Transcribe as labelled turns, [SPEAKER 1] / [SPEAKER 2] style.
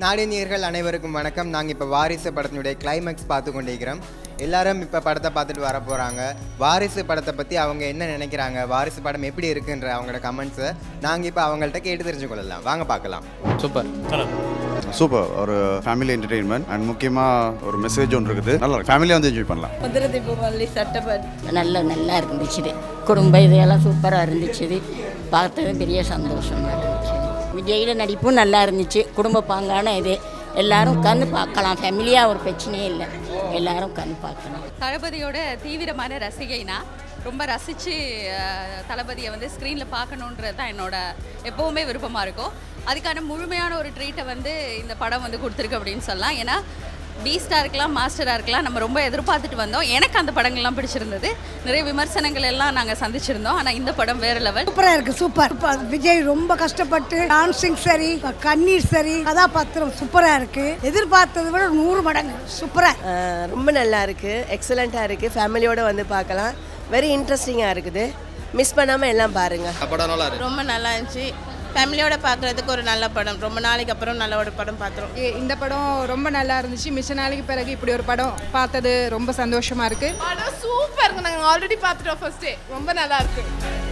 [SPEAKER 1] நாடினியர்கள் அனைவருக்கும் வணக்கம் நாங்கள் இப்போ வாரிசு படத்தினுடைய கிளைமேக்ஸ் பார்த்து கொண்டிருக்கிறோம் எல்லாரும் இப்போ படத்தை பார்த்துட்டு வர போகிறாங்க வாரிசு படத்தை பற்றி அவங்க என்ன நினைக்கிறாங்க வாரிசு படம் எப்படி இருக்குன்ற அவங்களோட கமெண்ட்ஸை நாங்கள் இப்போ அவங்கள்ட்ட கேட்டு தெரிஞ்சு கொள்ளலாம் வாங்க பார்க்கலாம்
[SPEAKER 2] சூப்பர்
[SPEAKER 3] சூப்பர் ஒரு ஃபேமிலி என்டர்டெயின்மெண்ட் அண்ட் முக்கியமாக ஒரு மெசேஜ் ஒன்று இருக்குது நல்லா இருக்கு ஃபேமிலியாக வந்து என்ஜாய் பண்ணலாம்
[SPEAKER 4] முதிரதீப மல்லி சட்டப்பட்
[SPEAKER 5] நல்ல நல்லா இருந்துச்சு குடும்ப இதெல்லாம் சூப்பராக இருந்துச்சு பார்த்தது பெரிய சந்தோஷமா இருந்துச்சு விஜயோட நடிப்பும் நல்லா இருந்துச்சு குடும்ப பாங்கான இது எல்லாரும் உட்காந்து பார்க்கலாம் ஃபேமிலியாக ஒரு பிரச்சனையே இல்லை எல்லாரும் உட்காந்து பார்க்கலாம்
[SPEAKER 6] தளபதியோட தீவிரமான ரசிகைனா ரொம்ப ரசித்து தளபதியை வந்து ஸ்க்ரீனில் பார்க்கணுன்றது தான் என்னோட எப்போவுமே விருப்பமாக இருக்கும் அதுக்கான முழுமையான ஒரு ட்ரீட்டை வந்து இந்த படம் வந்து கொடுத்துருக்கு அப்படின்னு சொல்லலாம் ஏன்னா பீஸ்டாக இருக்கலாம் மாஸ்டராக இருக்கலாம் நம்ம ரொம்ப எதிர்பார்த்துட்டு வந்தோம் எனக்கு அந்த படங்கள்லாம் பிடிச்சிருந்தது நிறைய விமர்சனங்கள் எல்லாம் நாங்கள் சந்திச்சிருந்தோம் ஆனால் இந்த படம் வேறு லெவல்
[SPEAKER 7] சூப்பரா இருக்கு சூப்பர் இப்ப விஜய் ரொம்ப கஷ்டப்பட்டு டான்சிங் சரி கண்ணீர் சரி கதாபாத்திரம் சூப்பரா இருக்கு எதிர்பார்த்ததை விட நூறு மடங்கு சூப்பரா இருக்கு.
[SPEAKER 4] ரொம்ப நல்லா இருக்கு எக்ஸலண்ட்டாக இருக்கு ஃபேமிலியோட வந்து பார்க்கலாம் வெரி இன்ட்ரெஸ்டிங்காக இருக்குது மிஸ் பண்ணாமல் எல்லாம் பாருங்க
[SPEAKER 2] படம் நல்லா இருக்கு
[SPEAKER 8] ரொம்ப நல்லா இருந்துச்சு ஃபேமிலியோட பார்க்குறதுக்கு ஒரு நல்ல படம் ரொம்ப நாளைக்கு அப்புறம் நல்ல ஒரு படம் பார்த்துரும்
[SPEAKER 9] ஏ, இந்த படம் ரொம்ப நல்லா இருந்துச்சு மிச்ச நாளைக்கு பிறகு இப்படி ஒரு படம் பார்த்தது ரொம்ப சந்தோஷமா இருக்கு
[SPEAKER 8] படம் சூப்பர் நாங்கள் ஆல்ரெடி பார்த்துட்டோம் ஃபர்ஸ்டே ரொம்ப நல்லா இருக்கு